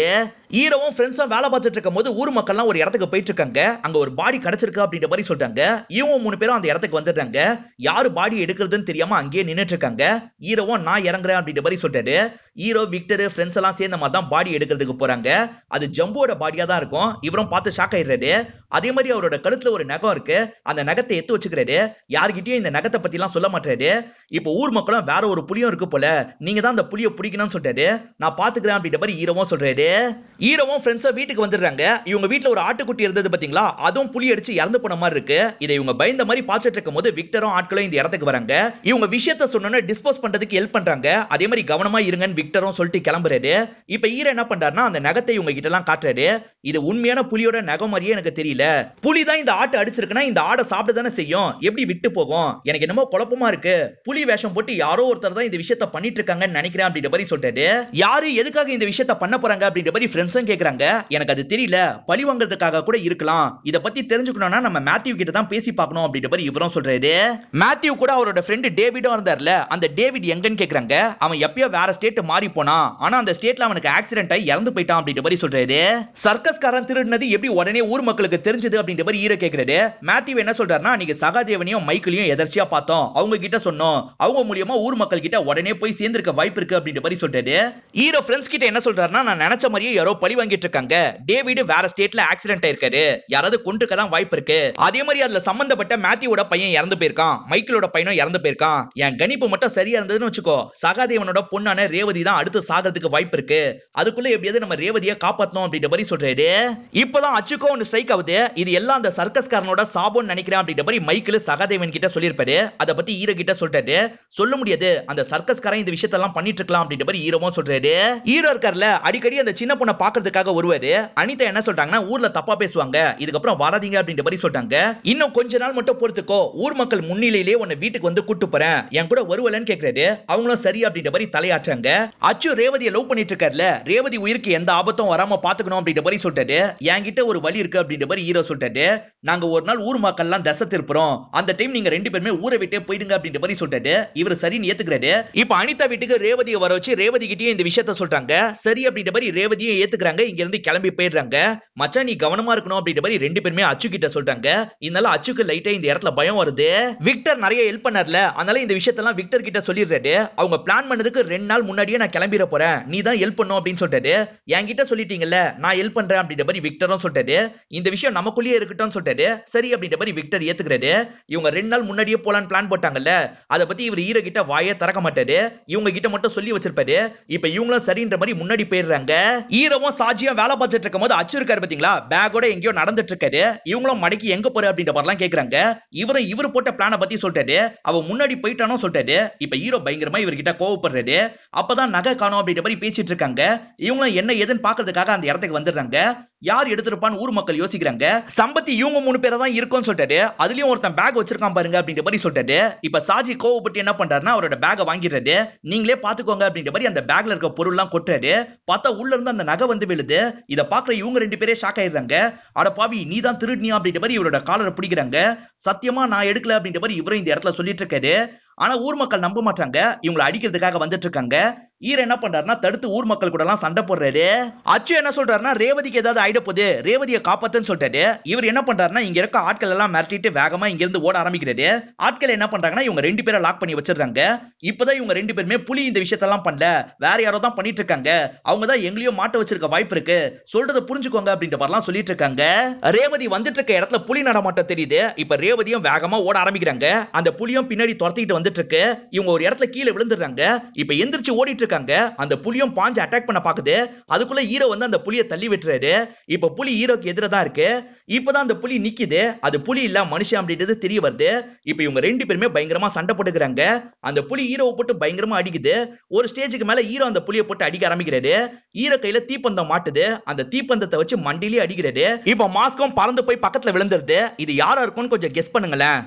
ஹீரோவும் ஃப்ரெண்ட்ஸும் வேலை பார்த்துட்டு இருக்கும் போது ஊர் மக்கள்லாம் ஒரு இடத்துக்கு போயிட்டு இருக்காங்க அங்க ஒரு பாடி கிடைச்சிருக்கு அப்படின்ற மாதிரி சொல்றாங்க இவங்க மூணு பேரும் அந்த இடத்துக்கு வந்துடுறாங்க யாரு பாடி எடுக்கிறதுன்னு தெரியாம அங்கேயே நின்னுட்டு இருக்காங்க ஹீரோவும் நான் இறங்குறேன் அப்படின்ற மாதிரி சொல்றாரு ஹீரோ விக்டர் ஃப்ரெண்ட்ஸ் எல்லாம் சேர்ந்த மாதிரி தான் பாடி எடுக்கிறதுக்கு போறாங்க அது ஜம்போட பாடியா தான் இருக்கும் இவரும் பார்த்து ஷாக் ஆயிடுறாரு அதே மாதிரி அவரோட கழுத்துல ஒரு நகம் இருக்கு அந்த நகத்தை எடுத்து வச்சுக்கிறாரு யார்கிட்டயும் இந்த நகத்தை பத்தி எல்லாம் சொல்ல மாட்டாரு இப்போ ஊர் மக்களும் வேற ஒரு புலியும் இருக்கு போல நீங்க தான் அந்த புலியை பிடிக்கணும்னு சொல்றாரு நான் பாத்துக்கிறேன் அப்படின்ற மாதிரி ஹீரோவும் சொல்றாரு ஹீரோவும் ஃப்ரெண்ட்ஸும் வீட்டுக்கு வந்துடுறாங்க இவங்க வீட்டுல ஒரு ஆட்டுக்குட்டி இருந்தது பாத்தீங்களா அதுவும் புலி அடிச்சு இறந்து போன மாதிரி இருக்கு இதை இவங்க பயந்த மாதிரி பார்த்துட்டு இருக்கும் போது விக்டரும் ஆட்களும் இந்த இடத்துக்கு வராங்க இவங்க விஷயத்த சொன்னோன்னு டிஸ்போஸ் பண்றதுக்கு ஹெல்ப் பண்றாங்க அதே மாதிரி கவனமா இருங்கன்னு விக்டரும் சொல்லிட்டு கிளம்புறாரு இப்ப ஹீரோ என்ன பண்றாருன்னா அந்த நகத்தை இவங்க கிட்ட எல்லாம் காட்டுறாரு இது உண்மையான புலியோட நகம் மாதிரியே எனக்கு தெரியல புலி தான் இந்த ஆட்டை அடிச்சிருக்குன்னா இந்த ஆடை சாப்பிட தானே செய்யும் எப்படி விட்டு போகும் எனக்கு என்னமோ குழப்பமா இருக்கு புலி வேஷம் போட்டு யாரோ ஒருத்தர் தான் இந்த விஷயத்த பண்ணிட்டு இருக்காங்கன்னு நினைக்கிறேன் அப்படின்ற மாதிரி சொல்லிட்டாரு யாரு எதுக்காக இந்த விஷயத்த பண்ண போறாங்க அப்படின்ற மாதிரி ஃப்ரெண்ட்ஸும் கேக்குறாங்க எனக்கு அது தெரியல பழி வாங்குறதுக்காக கூட இருக்கலாம் இத பத்தி தெரிஞ்சுக்கணும்னா நம்ம மேத்யூ கிட்ட தான் பேசி பார்க்கணும் அப்படின்ற மாதிரி இவரும் சொல்றாரு மேத்யூ கூட அவரோட ஃப்ரெண்டு டேவிடும் இருந்தார்ல அந்த டேவிட் எங்கன்னு கேக்குறாங்க அவன் எப்பயோ வேற ஸ்டேட் மாறி போனான் ஆனா அந்த ஸ்டேட்ல அவனுக்கு ஆக்சிடென்ட் ஆகி இறந்து போயிட்டான் அப்படின்ற மாதிரி சொல்றாரு சர்க்கஸ்காரன் திருடினது எப்படி உடனே ஊர் மக்களுக்கு தெரிஞ்சது அப்படின்ற மாதிரி ஈர கேக்குறாரு மேத்யூ என்ன சொல்றாருன்னா நீங்க சகாதேவனையும் மைக்கிளையும் எதர்ச்சியா பார்த்தோம் அவங்க கிட்ட சொன்னோம் அவங்க மூலியமா ஊர் மக்கள் கிட்ட உடனே போய் சேர்ந்திருக்க வாய்ப்பு இருக்கு அப்படின்ற மாதிரி சொல்றாரு ஹீரோ ஃப்ரெண்ட்ஸ் கிட்ட என்ன சொல்றாருன்னா நான் நினைச்ச மாதிரியே யாரோ பழி வாங்கிட்டு இருக்காங்க டேவிட் வேற ஸ்டேட்ல ஆக்சிடென்ட் ஆயிருக்காரு யாராவது கொண்டுக்க தான் வாய்ப்பு இருக்கு அதே மாதிரி அதுல சம்பந்தப்பட்ட மேத்யூவோட பையன் இறந்து போயிருக்கான் மைக்கிளோட பையனும் இறந்து போயிருக்கான் என் கணிப்பு மட்டும் சரியா இருந்ததுன்னு வச்சுக்கோ சகாதேவனோட பொண்ணான ரேவதி தான் அடுத்து சாகிறதுக்கு வாய்ப்பு இருக்கு அதுக்குள்ள எப்படியாவது நம்ம ரேவதியை காப்பாத்தணும் அப்படின்ற மாதிரி சொல்றாரு இப்பதான் அச்சுக்கோ ஒன்று ஸ்ட்ரைக் ஆகுது இது எல்லாம் அந்த சர்க்கஸ்காரனோட சாபம்னு நினைக்கிறேன் அப்படின்ற மாதிரி மைக்கிள் சகாதேவன் கிட்ட சொல்லியிருப்பாரு அதை பத்தி ஹீரோ கிட்ட சொல்லிட்டாரு சொல்ல முடியாது அந்த சர்க்கஸ்காரன் இந்த விஷயத்தெல்லாம் பண்ணிட்டு இருக்கலாம் அப்படின்ற மாதிரி ஹீரோவும் சொல்றாரு ஹீரோ இருக்கார்ல அடிக்கடி அந்த சின்ன பொண்ணை பாக்குறதுக்காக வருவாரு அனிதா என்ன சொல்றாங்கன்னா ஊர்ல தப்பா பேசுவாங்க இதுக்கப்புறம் வராதீங்க அப்படின்ற மாதிரி சொல்றாங்க இன்னும் கொஞ்ச நாள் மட்டும் பொறுத்துக்கோ ஊர் மக்கள் முன்னிலையிலேயே உன்னை வீட்டுக்கு வந்து கூட்டு போறேன் என் கூட வருவலன்னு கேக்குறாரு அவங்களும் சரி அப்படின்ற மாதிரி தலையாட்டுறாங்க அச்சு ரேவதியை லவ் பண்ணிட்டு இருக்காருல ரேவதி உயிருக்கு எந்த ஆபத்தும் வராம பாத்துக்கணும் அப்படின்ற மாதிரி சொல்லிட்டாரு என்கிட்ட ஒரு வழி இருக்கு அப்படின்ற மாதிரி ஹீரோ சொல்லிட்டாரு நாங்க ஒரு நாள் ஊர் மக்கள்லாம் தசை திருப்புறோம் அந்த டைம் நீங்க ரெண்டு பேருமே ஊரை விட்டே போயிடுங்க அப்படின்ற மாதிரி சொல்லிட்டாரு இவர் சரின்னு ஏத்துக்கிறாரு இப்ப அனிதா வீட்டுக்கு ரேவதியை வர வச்சு ரேவதி கிட்டயும் இந்த விஷயத்த சொல்றாங்க சரி அப்படின்ற மாதிரி ரேவதியும் ஏத்துக்கிறாங்க இங்க இருந்து கிளம்பி போயிடுறாங்க மச்சான் நீ கவனமா இருக்கணும் அப்படின்ற மாதிரி ரெண்டு பேருமே அச்சு கிட்ட சொல்றாங்க இதனால அச்சுக்கு லைட்டா இந்த இடத்துல பயம் வருது விக்டர் நிறைய ஹெல்ப் பண்ணார்ல அதனால இந்த விஷயத்தெல்லாம் விக்டர் கிட்ட சொல்லிடுறாரு அவங்க பிளான் பண்ணதுக்கு ரெண்டு நாள் முன்னாடியே நான் கிளம்பிட போறேன் நீ தான் ஹெல்ப் பண்ணும் அப்படின்னு சொல்லிட்டாரு என்கிட்ட சொல்லிட்டீங்கல்ல நான் ஹெல்ப் பண்றேன் அப்படின்ற மாதிரி விக்டரும் சொல்லிட்டாரு இந்த விஷயம் நமக்குள்ளேயே இருக்கட்டும் சொல்லிட்டாரு சரி அப்படின்ற மாதிரி விக்டர் ஏத்துக்கிறாரு இவங்க ரெண்டு நாள் முன்னாடியே போலான்னு பிளான் போட்டாங்கல்ல அதை பத்தி இவர் ஈர கிட்ட வாயே திறக்க மாட்டாரு இவங்க கிட்ட மட்டும் சொல்லி வச்சிருப்பாரு இப்ப இவங்களும் சரின்ற மாதிரி முன்னாடி போயிடுறாங்க ஈரவும் சாஜியும் வேலை பார்த்துட்டு இருக்கும் போது அச்சு இருக்காரு பாத்தீங்களா பேக்கோட எங்கேயோ நடந்துட்டு இருக்காரு இவங்களும் மடக்கி எங்க போற அப்படின்ற மாதிரிலாம் கேக்குறாங்க இவரும் இவர் போட்ட பிளான பத்தி சொல்லிட்டாரு அவ முன்னாடி போயிட்டானோ சொல்லிட்டாரு இப்ப ஹீரோ பயங்கரமா இவர்கிட்ட கோவப்படுறாரு அப்பதான் நகை காணோம் அப்படின்ற மாதிரி பேசிட்டு இருக்காங்க இவங்களும் என்ன ஏதுன்னு பாக்குறதுக்காக அந்த இடத்துக்கு வந்துடுறாங்க யார் எடுத்திருப்பான்னு ஊர் மக்கள் யோசிக்கிறாங்க சம்பத்தி இவங்க மூணு பேரை தான் இருக்கும்னு சொல்லிட்டாரு அதுலயும் ஒருத்தன் பேக் வச்சிருக்கான் பாருங்க அப்படின்ற மாதிரி சொல்லிட்டாரு இப்ப சாஜி கோவப்பட்டு என்ன பண்றாருன்னா அவரோட பேக்கை வாங்கிடுறாரு நீங்களே பாத்துக்கோங்க அப்படின்ற மாதிரி அந்த பேக்ல இருக்க பொருள் எல்லாம் கொட்டுறாரு பார்த்தா உள்ள இருந்து அந்த நகை வந்து விழுது இத பாக்குற இவங்க ரெண்டு பேரே ஷாக் ஆயிடுறாங்க அட பாவி நீ தான் திருடினியா அப்படின்ற மாதிரி இவரோட காலரை பிடிக்கிறாங்க சத்தியமா நான் எடுக்கல அப்படின்ற மாதிரி இவரும் இந்த இடத்துல சொல்லிட்டு இருக்காரு ஆனா ஊர் மக்கள் நம்ப மாட்டாங்க இவங்களை அடிக்கிறதுக்காக வந்துட்டு இருக்காங்க ஈர என்ன பண்றாருன்னா தடுத்து ஊர் மக்கள் கூட எல்லாம் சண்டை போடுறாரு அச்சு என்ன சொல்றாருன்னா ரேவதிக்கு ஏதாவது ஆயிட போகுது ரேவதியை காப்பாத்துன்னு சொல்லிட்டாரு இவர் என்ன பண்றாருன்னா இங்க இருக்க ஆட்கள் எல்லாம் மிரட்டிட்டு வேகமா இங்க இருந்து ஓட ஆரம்பிக்கிறாரு ஆட்கள் என்ன பண்றாங்கன்னா இவங்க ரெண்டு பேரை லாக் பண்ணி வச்சிடுறாங்க இப்பதான் இவங்க ரெண்டு பேருமே புலி இந்த விஷயத்தெல்லாம் பண்ணல வேற யாரோ தான் பண்ணிட்டு இருக்காங்க அவங்க தான் எங்களையும் மாட்ட வச்சிருக்க வாய்ப்பு இருக்கு சொல்றதை புரிஞ்சுக்கோங்க அப்படின்ற மாதிரிலாம் சொல்லிட்டு இருக்காங்க ரேவதி வந்துட்டு இருக்க இடத்துல புலி நடமாட்டம் தெரியுது இப்ப ரேவதியும் வேகமா ஓட ஆரம்பிக்கிறாங்க அந்த புலியும் பின்னாடி துரத்திட்டு வந்துட்டு இருக்கு இவங்க ஒரு இடத்துல கீழே விழுந்துடுறாங்க இப்ப எந்திரிச்சு ஓடிட்டு இருக்காங்க அந்த புலியும் பாஞ்சு அட்டாக் பண்ண பாக்குது அதுக்குள்ள ஹீரோ வந்து அந்த புலியை தள்ளி விட்டுறாரு இப்ப புலி ஹீரோக்கு எதிர தான் இருக்கு இப்பதான் அந்த புலி நிக்குது அது புலி இல்ல மனுஷன் அப்படின்றது தெரிய வருது இப்ப இவங்க ரெண்டு பேருமே பயங்கரமா சண்டை போட்டுக்கிறாங்க அந்த புலி ஹீரோவை போட்டு பயங்கரமா அடிக்குது ஒரு ஸ்டேஜுக்கு மேல ஹீரோ அந்த புலியை போட்டு அடிக்க ஆரம்பிக்கிறாரு ஹீரோ கையில தீப்பந்தம் மாட்டுது அந்த தீப்பந்தத்தை வச்சு மண்டிலேயே அடிக்கிறாரு இப்ப மாஸ்கும் பறந்து போய் பக்கத்துல விழுந்துருது இது யாரா இருக்கும்னு கொஞ்சம் கெஸ் பண்ணுங்களேன்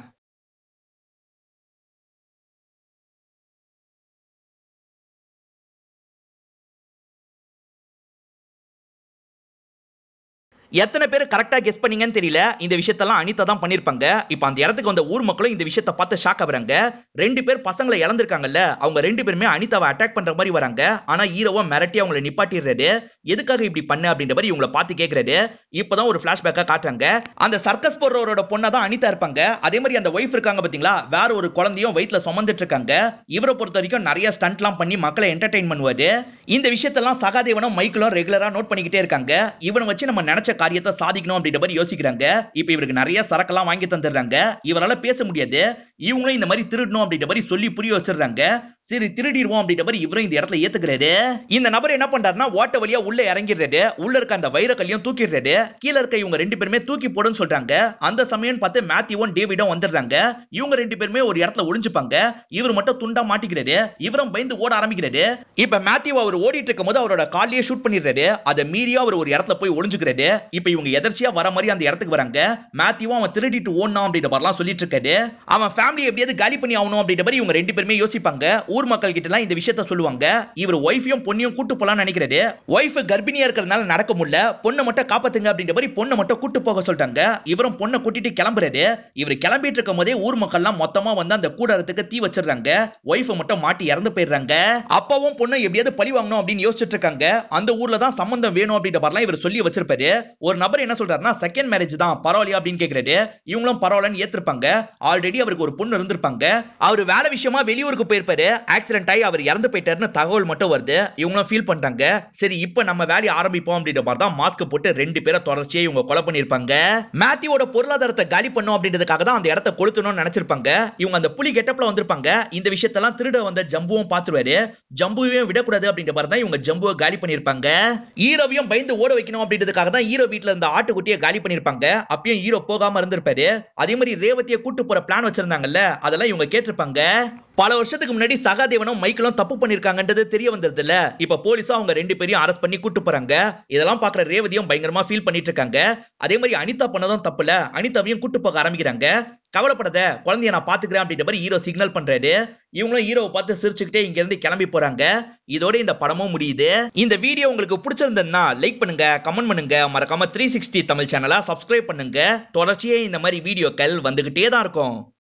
எத்தனை பேர் கரெக்டா கெஸ் பண்ணீங்கன்னு தெரியல இந்த விஷயத்தெல்லாம் அனிதா தான் பண்ணிருப்பாங்க இப்போ அந்த இடத்துக்கு வந்த ஊர் மக்களும் இந்த விஷயத்தை பார்த்து ஷாக் ஆகுறாங்க ரெண்டு பேர் பசங்களை இழந்திருக்காங்கல்ல அவங்க ரெண்டு பேருமே அனிதாவை அட்டாக் பண்ற மாதிரி வராங்க ஆனா ஹீரோவா மிரட்டி அவங்களை நிப்பாட்டிடுறாரு எதுக்காக இப்படி பண்ண அப்படின்ற மாதிரி இவங்களை பார்த்து கேக்குறாரு இப்பதான் ஒரு பிளாஷ்பேக்கா காட்டுறாங்க அந்த சர்க்கஸ் போடுறவரோட பொண்ணா தான் அனிதா இருப்பாங்க அதே மாதிரி அந்த ஒய்ஃப் இருக்காங்க பாத்தீங்களா வேற ஒரு குழந்தையும் வயித்துல சுமந்துட்டு இருக்காங்க இவரை பொறுத்த வரைக்கும் நிறைய ஸ்டண்ட்லாம் பண்ணி மக்களை என்டர்டைன் பண்ணுவாரு இந்த விஷயத்தெல்லாம் சகாதேவனும் மைக்கிளும் ரெகுலரா நோட் பண்ணிக்கிட்டே இருக்காங்க இவனை வச்சு நம்ம நினைச்ச காரியத்தை சாதிக்கணும் அப்படின்ற மாதிரி யோசிக்கிறாங்க இப்ப இவருக்கு நிறைய சரக்கெல்லாம் வாங்கி தந்துடுறாங்க இவரால பேச முடியாது இவங்களும் இந்த மாதிரி திருடணும் அப்படின்ற மாதிரி சொல்லி புரிய வச்சிடுறாங்க சரி திருடிடுவோம் அப்படின்ற மாதிரி இவரும் இந்த இடத்துல ஏத்துக்கிறாரு இந்த நபர் என்ன பண்றாருன்னா ஓட்ட வழியா உள்ள இறங்கிடுறாரு உள்ள இருக்க அந்த வைரக்கல்லையும் தூக்கிடுறாரு கீழ இருக்க இவங்க ரெண்டு பேருமே தூக்கி போடுன்னு சொல்றாங்க அந்த சமயம் பார்த்து மேத்யூவும் டேவிடும் வந்துடுறாங்க இவங்க ரெண்டு பேருமே ஒரு இடத்துல ஒளிஞ்சுப்பாங்க இவர் மட்டும் துண்டா மாட்டிக்கிறாரு இவரும் பயந்து ஓட ஆரம்பிக்கிறாரு இப்ப மேத்யூ அவர் ஓடிட்டு இருக்கும் போது அவரோட காலையே ஷூட் பண்ணிடுறாரு அதை மீறியா அவர் ஒரு இடத்துல போய் ஒளிஞ்சுக்கிறாரு இப்ப இவங்க எதர்ச்சியா வர மாதிரி அந்த இடத்துக்கு வராங்க மேத்யூவும் அவன் திருடிட்டு ஓடணும் அப்படின்ற மாதிரிலாம் சொல்லிட்டு இருக்காரு அவன் ஃபேமிலி எப்படியாவது காலி பண்ணி ஆகணும் அப்படின்ற மாதிரி இவங்க ரெண்டு பேருமே யோசிப்பாங்க ஊர் மக்கள் கிட்ட எல்லாம் இந்த விஷயத்த சொல்லுவாங்க இவர் ஒய்ஃபையும் பொண்ணையும் கூட்டு போலாம்னு நினைக்கிறாரு ஒய்ஃப் கர்ப்பிணியா இருக்கிறதுனால நடக்க முடியல பொண்ணை மட்டும் காப்பாத்துங்க அப்படின்ற மாதிரி பொண்ணை மட்டும் கூட்டு போக சொல்லிட்டாங்க இவரும் பொண்ணை கூட்டிட்டு கிளம்புறாரு இவர் கிளம்பிட்டு இருக்கும் போதே ஊர் மக்கள்லாம் மொத்தமா வந்து அந்த கூடாரத்துக்கு தீ வச்சிடுறாங்க ஒய்ஃபை மட்டும் மாட்டி இறந்து போயிடுறாங்க அப்பாவும் பொண்ணும் எப்படியாவது பழி வாங்கணும் அப்படின்னு யோசிச்சுட்டு இருக்காங்க அந்த ஊர்ல தான் சம்பந்தம் வேணும் அப்படின்ற மாதிரிலாம் இவர் சொல்லி வச்சிருப்பாரு ஒரு நபர் என்ன சொல்றாருன்னா செகண்ட் மேரேஜ் தான் பரவாயில்லையா அப்படின்னு கேக்குறாரு இவங்களும் பரவாயில்லன்னு ஏத்திருப்பாங்க ஆல்ரெடி அவருக்கு ஒரு பொண்ணு இருந்திருப்பாங்க அவர் வேலை விஷயமா வெளியூருக்கு போயிருப்பாரு ஆக்சிடென்ட் ஆகி அவர் இறந்து போயிட்டாருன்னு தகவல் மட்டும் வருது இவங்களும் ஃபீல் பண்றாங்க சரி இப்போ நம்ம வேலையை ஆரம்பிப்போம் அப்படின்ற மாதிரி தான் மாஸ்க் போட்டு ரெண்டு பேரை தொடர்ச்சியா இவங்க கொலை பண்ணிருப்பாங்க மேத்யூவோட பொருளாதாரத்தை காலி பண்ணும் அப்படின்றதுக்காக தான் அந்த இடத்த கொளுத்தணும்னு நினைச்சிருப்பாங்க இவங்க அந்த புலி கெட்டப்ல வந்திருப்பாங்க இந்த விஷயத்தெல்லாம் திருட வந்த ஜம்புவும் பாத்துருவாரு ஜம்புவையும் விடக்கூடாது அப்படின்ற மாதிரி தான் இவங்க ஜம்புவை காலி பண்ணிருப்பாங்க ஹீரோவையும் பயந்து ஓட வைக்கணும் அப்படின்றதுக்காக தான் ஹீரோ வீட்ல இருந்த ஆட்டுக்குட்டியை காலி பண்ணிருப்பாங்க அப்பயும் ஹீரோ போகாம இருந்திருப்பாரு அதே மாதிரி ரேவதியை கூட்டு போற பிளான் வச்சிருந்தாங்கல்ல அதெல்லாம் இவங்க கேட்டிருப்பாங்க பல வருஷத்துக்கு முன்னாடி சகாதேவனும் மைக்கிளும் தப்பு பண்ணிருக்காங்கன்றது தெரிய வந்தது இல்ல இப்ப போலீஸும் அவங்க ரெண்டு பேரையும் அரெஸ்ட் பண்ணி கூட்டு போறாங்க இதெல்லாம் பாக்குற ரேவதியும் பயங்கரமா ஃபீல் பண்ணிட்டு இருக்காங்க அதே மாதிரி அனிதா பண்ணதும் தப்புல அனிதாவையும் கூட்டு போக ஆரம்பிக்கிறாங்க கவலைப்படாத குழந்தைய நான் பாத்துக்கிறேன் அப்படின்ற மாதிரி ஹீரோ சிக்னல் பண்றாரு இவங்களும் ஹீரோவை பார்த்து சிரிச்சுக்கிட்டே இங்க இருந்து கிளம்பி போறாங்க இதோட இந்த படமும் முடியுது இந்த வீடியோ உங்களுக்கு பிடிச்சிருந்ததுன்னா லைக் பண்ணுங்க கமெண்ட் பண்ணுங்க மறக்காம த்ரீ சிக்ஸ்டி தமிழ் சேனலை சப்ஸ்கிரைப் பண்ணுங்க தொடர்ச்சியே இந்த மாதிரி வீடியோக்கள் வந்துகிட்டே தான் இருக்கும்